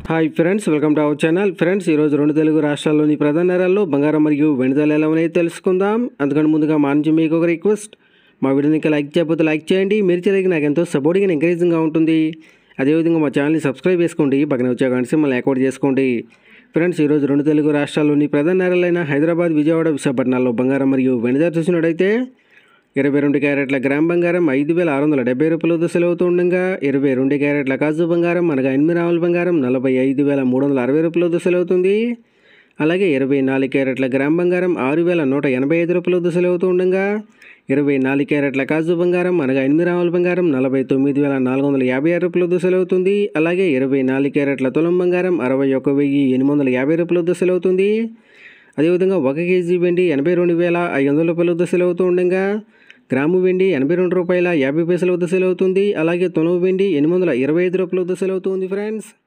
hi friends welcome to our channel friends ఈరోజు రెండు తెలుగు రాష్ట్రాల్లోని ప్రధాన నగరాల్లో బంగారం మరియు వెండి ధరలు ఎలా ఉన్నాయో తెలుసుకుందాం అందుకని ముందుగా మా నుంచి మీకు ఒక రిక్వెస్ట్ మా వీడియోని ఇంకా లైక్ చేయకపోతే లైక్ చేయండి మీరు చేయడానికి నాకు ఎంతో సపోర్టింగ్ అండ్ ఎంకరేజింగ్గా ఉంటుంది అదేవిధంగా మా ఛానల్ని సబ్స్క్రైబ్ చేసుకోండి పక్కన వచ్చే గంట సింబల్ యాక్టివేట్ చేసుకోండి ఫ్రెండ్స్ ఈరోజు రెండు తెలుగు రాష్ట్రాల్లోని ప్రధాన నగరాలైన హైదరాబాద్ విజయవాడ విశాఖపట్నాల్లో బంగారం మరియు వెండి ధర చూసినట్టయితే ఇరవై రెండు క్యారెట్ల గ్రామ్ బంగారం ఐదు వేల ఆరు వందల డెబ్బై రూపాయల దశలు అవుతుండగా ఇరవై రెండు క్యారెట్ల కాజు బంగారం అనగా ఎనిమిది రావుల బంగారం నలభై ఐదు వేల మూడు వందల అరవై రూపాయల దశలు అవుతుంది అలాగే ఇరవై నాలుగు క్యారెట్ల గ్రామ్ బంగారం ఆరు వేల నూట ఎనభై ఐదు రూపాయల దశలు అవుతుండగా ఇరవై నాలుగు క్యారెట్ల కాజు బంగారం అనగా ఎనిమిది రావుల బంగారం నలభై తొమ్మిది వేల నాలుగు వందల యాభై ఆరు రూపాయల దశలు అవుతుంది అలాగే ఇరవై నాలుగు క్యారెట్ల తులం బంగారం అరవై ఒక వెయ్యి ఎనిమిది వందల యాభై రూపాయల దశలు అవుతుంది అదేవిధంగా ఒక కేజీ వెండి ఎనభై రెండు వేల ఐదు వందల రూపాయల దశలు అవుతూ ఉండగా గ్రాము వెండి ఎనభై రెండు రూపాయల యాభై పైసల దశలు అవుతుంది అలాగే తొనవు వెండి ఎనిమిది వందల ఇరవై ఐదు రూపాయల దశలు అవుతుంది ఫ్రెండ్స్